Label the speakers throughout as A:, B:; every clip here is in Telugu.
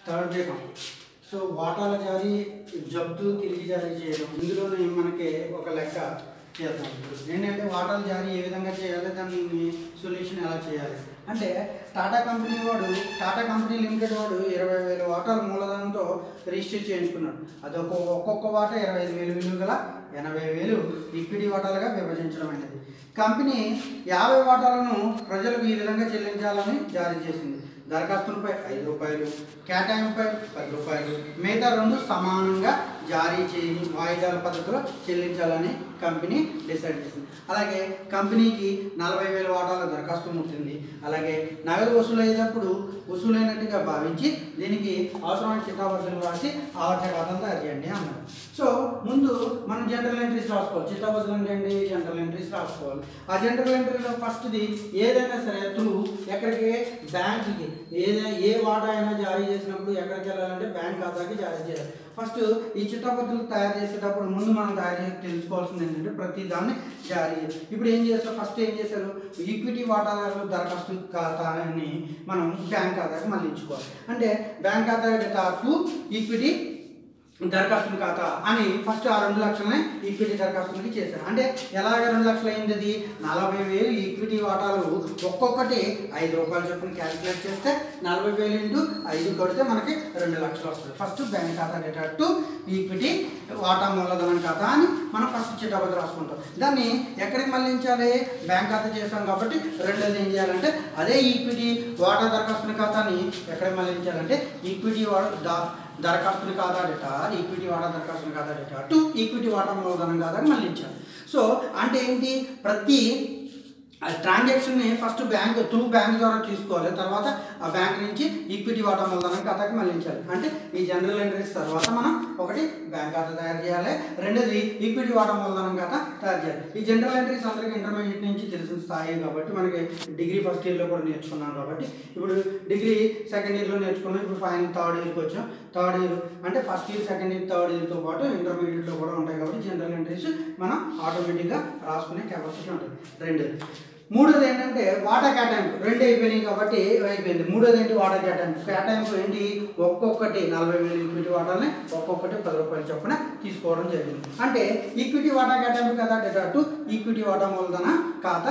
A: థర్డ్ బేకం సో వాటాల జారీ జప్తు తిరిగి జారీ చేయడం ఇందులోనే మనకి ఒక లెక్క చేద్దాం ఏంటంటే వాటాల జారీ ఏ విధంగా చేయాలి దాన్ని సొల్యూషన్ ఎలా చేయాలి అంటే టాటా కంపెనీ వాడు టాటా కంపెనీ లిమిటెడ్ వాడు ఇరవై వేల వాటాల మూలధనంతో రిజిస్టర్ చేయించుకున్నాడు అది ఒక ఒక్కొక్క వాటా ఇరవై ఐదు వేలు విలువ గల ఎనభై వేలు ఈక్విటీ వాటాలుగా విభజించడం అనేది కంపెనీ యాభై వాటాలను ప్రజలకు ఈ విధంగా చెల్లించాలని జారీ చేసింది దరఖాస్తులపై ఐదు రూపాయలు కేటాయింపుపై పది రూపాయలు మిగతా రెండు సమానంగా జారీ చేయి వాయిదాల పద్ధతిలో చెల్లించాలని కంపెనీ డిసైడ్ చేసింది అలాగే కంపెనీకి నలభై వేల వాటాల దరఖాస్తు ముట్టింది అలాగే నగదు వసూలు అయ్యేటప్పుడు వసూలైనట్టుగా భావించి దీనికి అవసరమైన చిట్టాబద్దులు రాసి ఆవర్త ఖాతాలు తయారు చేయండి అన్నారు సో ముందు మనం జనరల్ ఎంట్రీస్ రాసుకోవాలి చిట్టాబద్దులు అంటే ఏంటి జనరల్ ఎంట్రీస్ రాసుకోవాలి ఆ జనరల్ ఎంట్రీలో ఫస్ట్ది ఏదైనా సరే త్రూ ఎక్కడికి బ్యాంక్కి ఏదైనా ఏ వాటా అయినా జారీ చేసినప్పుడు ఎక్కడికి వెళ్ళాలంటే బ్యాంక్ ఖాతాకి జారీ చేయాలి ఫస్ట్ ఈ చిట్టపత్రులు తయారు చేసేటప్పుడు ముందు మనం తయారు చేసి తెలుసుకోవాల్సింది ఏంటంటే ప్రతి దాన్ని జారీ చేయాలి. ఇప్పుడు ఏం చేస్తారు ఫస్ట్ ఏం చేశారు ఈక్విటీ వాటాదారుల దరఖాస్తు ఖాతాని మనం బ్యాంక్ ఖాతాకి మళ్ళించుకోవాలి అంటే బ్యాంక్ ఖాతా డేటా టు ఈక్విటీ దరఖాస్తుల ఖాతా అని ఫస్ట్ ఆ రెండు లక్షలనే ఈక్విటీ దరఖాస్తులకి చేశారు అంటే ఎలాగ రెండు లక్షలు అయింది అది నలభై వేలు ఈక్విటీ వాటాలు ఒక్కొక్కటి ఐదు రూపాయలు చొప్పున క్యాలిక్యులేట్ చేస్తే నలభై వేలు ఇంటూ ఐదు కొడితే మనకి రెండు లక్షలు వస్తుంది ఫస్ట్ బ్యాంక్ ఖాతా డేటా టు ఈక్విటీ వాటా మూలధనం ఖాతా అని మనం ఫస్ట్ చిట్టాబద్ద రాసుకుంటాం దాన్ని ఎక్కడికి మళ్ళించాలి బ్యాంక్ ఖాతా చేసాం కాబట్టి రెండోది ఏం చేయాలంటే అదే ఈక్విటీ వాటా దరఖాస్తుల ఖాతాని ఎక్కడికి మళ్ళించాలంటే ఈక్విటీ వాటా దరఖాస్తులు ఖాతా డేటా ఈక్విటీ వాటా దరఖాస్తులు ఖాతా డేటా టు ఈక్విటీ వాటా మూలధనం ఖాతాని మళ్ళించాలి సో అంటే ఏంటి ప్రతి ట్రాన్సాక్షన్ని ఫస్ట్ బ్యాంక్ త్రూ బ్యాంక్ ద్వారా తీసుకోవాలి తర్వాత ఆ బ్యాంక్ నుంచి ఈక్విటీ వాటా మూలధనం ఖాతాకి మళ్ళించాలి అంటే ఈ జనరల్ ఎంట్రీస్ తర్వాత మనం ఒకటి బ్యాంక్ ఖాతా తయారు చేయాలి రెండోది ఈక్విటీ వాటా మూలధనం ఖాతా తయారు చేయాలి ఈ జనరల్ ఎంట్రీస్ అందరికీ ఇంటర్మీడియట్ నుంచి తెలిసిన స్థాయి కాబట్టి మనకి డిగ్రీ ఫస్ట్ ఇయర్లో కూడా నేర్చుకున్నాం కాబట్టి ఇప్పుడు డిగ్రీ సెకండ్ ఇయర్లో నేర్చుకున్నాం ఇప్పుడు ఫైనల్ థర్డ్ ఇయర్కి వచ్చాం థర్డ్ ఇయర్ అంటే first year second year third ఇయర్తో పాటు ఇంటర్మీడియట్లో కూడా ఉంటాయి కాబట్టి జనరల్ ఎంట్రీస్ మనం ఆటోమేటిక్గా రాసుకునే కెపాసిటీ ఉంటుంది రెండు మూడోది ఏంటంటే వాటర్ కేటాయింపు రెండు అయిపోయినాయి కాబట్టి అయిపోయింది మూడోది ఏంటి వాటర్ కేటాయింపు కేటాయింపు ఏంటి ఒక్కొక్కటి నలభై వేలు ఈక్విటీ వాటాలని ఒక్కొక్కటి పది రూపాయలు చొప్పున తీసుకోవడం జరిగింది అంటే ఈక్విటీ వాటా కేటాయింపు కదా డేటా టు ఈక్విటీ వాటా మూలధన ఖాతా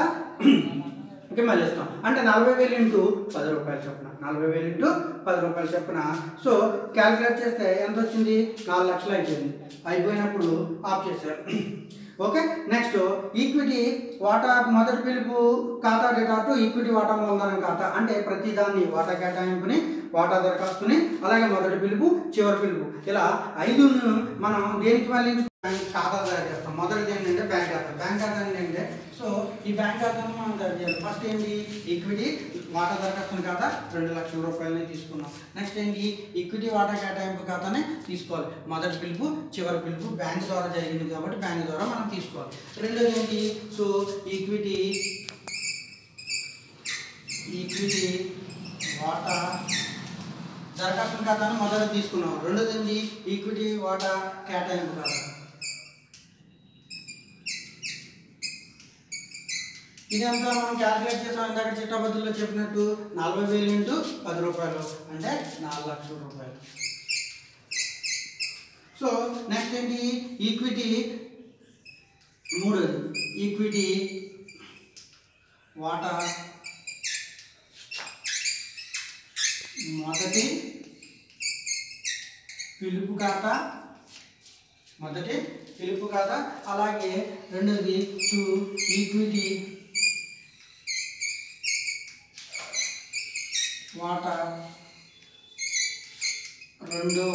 A: ఇంకా మళ్ళీ ఇస్తాం అంటే నలభై వేలు ఇంటూ పది రూపాయలు చొప్పున నలభై వేలు ఇంటూ పది రూపాయలు చొప్పున సో క్యాలిక్యులేట్ చేస్తే ఎంత వచ్చింది నాలుగు లక్షలు అయిపోయింది అయిపోయినప్పుడు ఆఫ్ చేశారు ఓకే నెక్స్ట్ ఈక్విటీ వాటా మొదటి పిలుపు ఖాతా డేటా టు ఈక్విటీ వాటా మూలధనం ఖాతా అంటే ప్రతి దాన్ని వాటా కేటాయింపుని వాటా దరఖాస్తుని అలాగే మొదటి పిలుపు చివరి పిలుపు ఇలా ఐదును మనం దేనికి మళ్ళీ బ్యాంక్ ఖాతా తయారు చేస్తాం మొదటిది ఏంటంటే బ్యాంక్ ఖాతా బ్యాంక్ ఖాతా ఏంటంటే సో ఈ బ్యాంక్ ఖాతాను మనం తయారు చేయాలి ఫస్ట్ ఏంటి ఈక్విటీ వాటా దరఖాస్తుని ఖాతా రెండు లక్షల రూపాయలని తీసుకున్నాం నెక్స్ట్ ఏంటి ఈక్విటీ వాటా కేటాయింపు ఖాతానే తీసుకోవాలి మొదటి పిలుపు చివరి పిలుపు బ్యాంక్ ద్వారా జరిగింది కాబట్టి బ్యాంక్ ద్వారా మనం తీసుకోవాలి రెండోది ఏంటి సో ఈక్విటీ ఈక్విటీ వాటా దరఖాస్తు ఖాతాను మొదట తీసుకున్నాం రెండోది ఏంటి ఈక్విటీ వాటా కేటాయింపు ఖాతా ఇదంతా మనం క్యాలిక్యులేట్ చేసాం ఇందాక చిట్టబద్దుల్లో చెప్పినట్టు నలభై వేలు ఇంటూ పది రూపాయలు అంటే నాలుగు లక్షల రూపాయలు సో నెక్స్ట్ ఏంటి ఈక్విటీ మూడోది ఈక్విటీ వాటా మొదటి పిలుపు ఖాతా మొదటి పిలుపు ఖాతా అలాగే రెండోది టు ఈక్విటీ వాటా రెండవ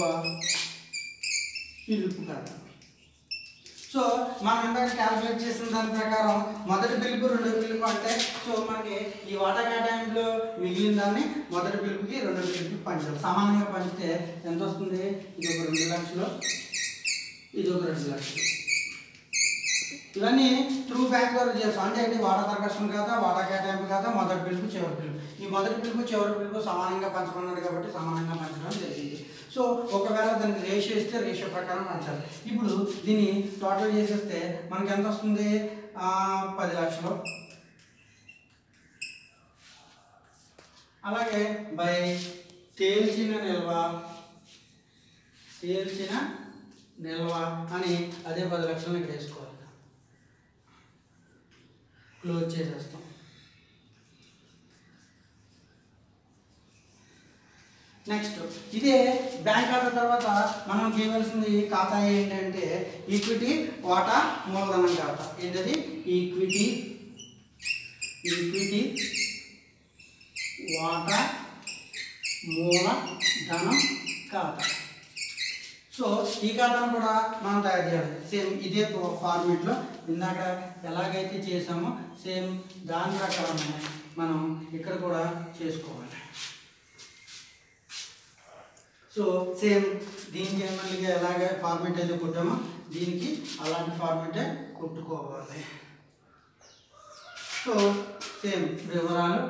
A: పిలుపు ఖాతా సో మనం ఇందాక క్యాలిక్యులేట్ చేసిన దాని ప్రకారం మొదటి పిలుపు రెండో పిలుపు అంటే సో మనకి ఈ వాటా కేటాయింపులో మిగిలిన దాన్ని మొదటి పిలుపుకి రెండో పిలుపుకి పంచాలి సమానంగా పంచితే ఎంత వస్తుంది ఇది ఒక రెండు లక్షలు ఇది ఒక రెండు లక్షలు ఇవన్నీ త్రూ బ్యాంక్ ద్వారా చేస్తాం అంటే ఏంటి వాటా దరఖాస్తు కదా వాటా కేటాయింపు కదా మొదటి పిలుపు చివరి పిలుపు ఈ మొదటి పిలుపు చివరి పిలుపు సమానంగా పంచమన్నాడు కాబట్టి సమానంగా పంచడం జరిగింది సో ఒకవేళ దానికి రేషియో ఇస్తే రేషియో ప్రకారం పంచాలి ఇప్పుడు దీన్ని టోటల్ చేసేస్తే మనకి ఎంత వస్తుంది ఆ, పది లక్షలు అలాగే బై తేల్చిన నిల్వ తేల్చిన నిల్వ అని అదే పది లక్షలను ఇక్కడ వేసుకోవాలి క్లోజ్ చేసేస్తాం నెక్స్ట్ ఇదే బ్యాంక్ ఖాతా తర్వాత మనం చేయవలసింది ఖాతా ఏంటంటే ఈక్విటీ వాటా మూలధనం ఖాతా ఏంటది ఈక్విటీ ఈక్విటీ వాటా మూలధనం ఖాతా సో ఈ ఖాతాను కూడా మనం తయారు చేయాలి సేమ్ ఇదే ఫార్మేట్లో ఇందాక ఎలాగైతే చేసామో సేమ్ దాని ప్రకారమే మనం ఇక్కడ కూడా చేసుకోవాలి సో సేమ్ దీనికి మళ్ళీ ఎలాగే ఫార్మేట్ అయితే కుట్టామో దీనికి అలాంటి ఫార్మేటే కుట్టుకోవాలి సో సేమ్ వివరాలు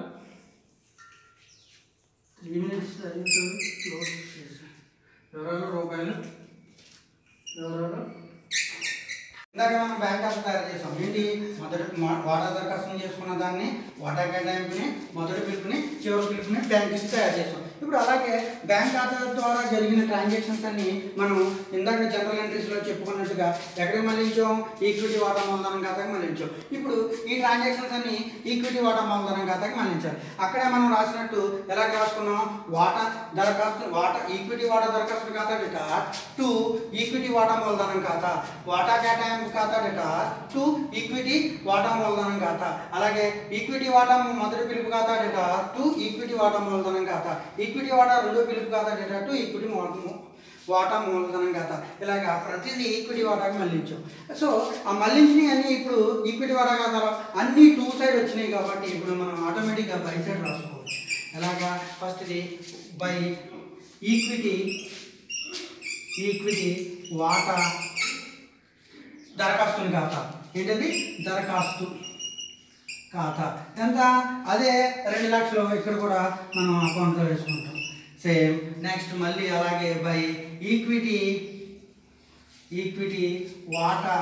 A: త్రీ మినిట్స్ క్లోజ్ చేసాం వివరాలు రూపాయలు వివరాలు ఇందాక మనం బ్యాంక్ ఖాతా తయారు చేసాం ఏంటి మొదటి మా- వాటా దరఖాస్తు చేసుకున్న దాన్ని వాటా కేటాయింపుని మొదటి పిలుపుని చివరి పిలుపుని బ్యాంక్ తయారు చేసాం ఇప్పుడు అలాగే బ్యాంక్ ఖాతా ద్వారా జరిగిన ట్రాన్సాక్షన్స్ అన్ని మనం ఇందాక జనరల్ ఎంట్రీస్లో చెప్పుకున్నట్టుగా ఎక్కడికి మళ్ళించాం ఈక్విటీ వాటా మూలధనం ఖాతాకి మళ్ళించాం ఇప్పుడు ఈ ట్రాన్సాక్షన్స్ అన్ని ఈక్విటీ వాటా మూలధనం ఖాతాకి మళ్ళించాలి అక్కడే మనం రాసినట్టు ఎలా రాసుకున్నాం వాటా దరఖాస్తు వాటా ఈక్విటీ వాటా దరఖాస్తు ఖాతా డేటా టు ఈక్విటీ వాటా మూలధనం ఖాతా వాటా కేటాయింపు ఖాతా డేటా టు ఈక్విటీ వాటా మూలధనం ఖాతా అలాగే ఈక్విటీ వాటా మొదటి పిలుపు ఖాతా డేటా టు ఈక్విటీ వాటా మూలధనం ఖాతా ఈక్విటీ వాటా రెండో పిలుపు ఖాతా డేటా టు ఈక్విటీ మూల- వాటా మూలధనం ఖాతా ఇలాగా ప్రతిదీ ఈక్విటీ వాటాకి మళ్ళించాం సో ఆ మళ్ళించినవి అన్నీ ఇప్పుడు ఈక్విటీ వాటా ఖాతాలో అన్ని టూ సైడ్ వచ్చినాయి కాబట్టి ఇప్పుడు మనం ఆటోమేటిక్గా బై సైడ్ రాసుకోవచ్చు ఎలాగా ఫస్ట్ది బై ఈక్విటీ ఈక్విటీ వాటా దరఖాస్తుని ఖాతా ఏంటది దరఖాస్తు ఖాతా ఎంత అదే రెండు లక్షలు ఇక్కడ కూడా మనం అకౌంట్లో వేసుకుంటాం సేమ్ నెక్స్ట్ మళ్ళీ అలాగే బై ఈక్విటీ ఈక్విటీ వాటా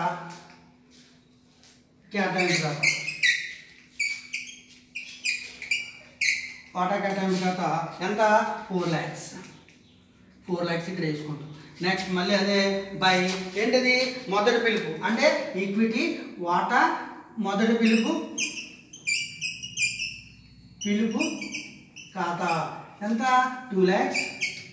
A: కేటాయింపు ఖాతా వాటా కేటాయింపు ఖాతా ఎంత ఫోర్ ల్యాక్స్ ఫోర్ ల్యాక్స్ ఇక్కడ వేసుకుంటాం నెక్స్ట్ మళ్ళీ అదే బై ఏంటిది మొదటి పిలుపు అంటే ఈక్విటీ వాటా మొదటి పిలుపు పిలుపు ఖాతా ఎంత టూ ల్యాక్స్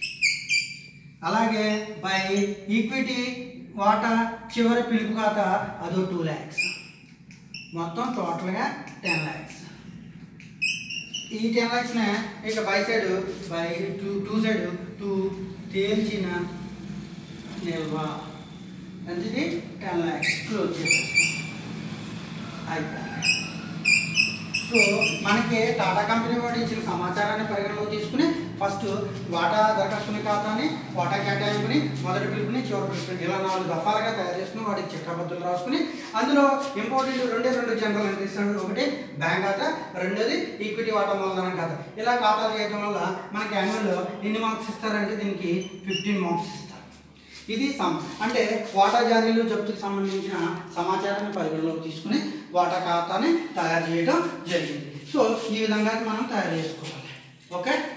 A: అలాగే బై ఈక్విటీ వాటా చివరి పిలుపు ఖాతా అదో టూ ల్యాక్స్ మొత్తం టోటల్గా టెన్ ల్యాక్స్ ఈ టెన్ ల్యాక్స్నే ఇక by side by two two side two తేల్చిన నిల్వ ఎంతది టెన్ ల్యాక్స్ క్లోజ్ చేసేస్తాం అయిపోయింది సో మనకి టాటా కంపెనీ వాడు ఇచ్చిన సమాచారాన్ని పరిగణలోకి తీసుకుని ఫస్ట్ వాటా దరఖాస్తుని ఖాతాని వాటా కేటాయింపుని మొదటి పిలుపుని చివరి పిలుపుని ఇలా నాలుగు దఫాలుగా తయారు చేసుకుని వాటికి చిట్టబద్దులు రాసుకుని అందులో ఇంపార్టెంట్ రెండే రెండు జనరల్ ఎంట్రీస్ అండి ఒకటి బ్యాంక్ ఖాతా రెండోది ఈక్విటీ వాటా మూలధనం ఖాతా ఇలా ఖాతాలు చేయడం వల్ల మనకి యాన్యువల్లో ఎన్ని మార్క్స్ ఇస్తారంటే దీనికి ఫిఫ్టీన్ మార్క్స్ ఇస్తారు ఇది సమ్ అంటే వాటా జారీలు జప్తుకు సంబంధించిన సమాచారాన్ని పరిగణలోకి తీసుకుని వాటా ఖాతాని తయారు చేయడం జరిగింది సో ఈ విధంగా మనం తయారు చేసుకోవాలి ఓకే